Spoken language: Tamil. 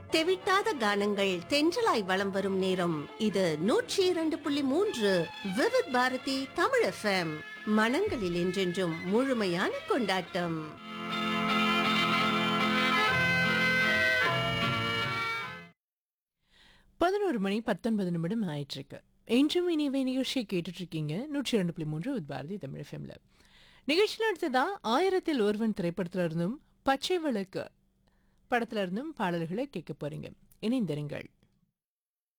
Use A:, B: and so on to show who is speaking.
A: தெவிட்டாத கானங்கள் தென்றலாய் வலம் வரும் நேரம் இது நூற்றி இரண்டு புள்ளி மூன்று விவித் பாரதி தமிழ் எஃப்எம் மனங்களில் என்றென்றும் முழுமையான கொண்டாட்டம்
B: பதினோரு மணி பத்தொன்பது நிமிடம் ஆயிட்டிருக்கு என்றும் இனிவை நிகழ்ச்சியை கேட்டுட்டு இருக்கீங்க நூற்றி ரெண்டு புள்ளி மூன்று வித் பாரதி தமிழ் எஃப்எம்ல நிகழ்ச்சியில் அடுத்ததா ஆயிரத்தில் ஒருவன் திரைப்படத்துல இருந்தும் பச்சை விளக்கு படத்துல இருந்தும் பாடல்களை கேட்க போறீங்க இணைந்திருங்கள்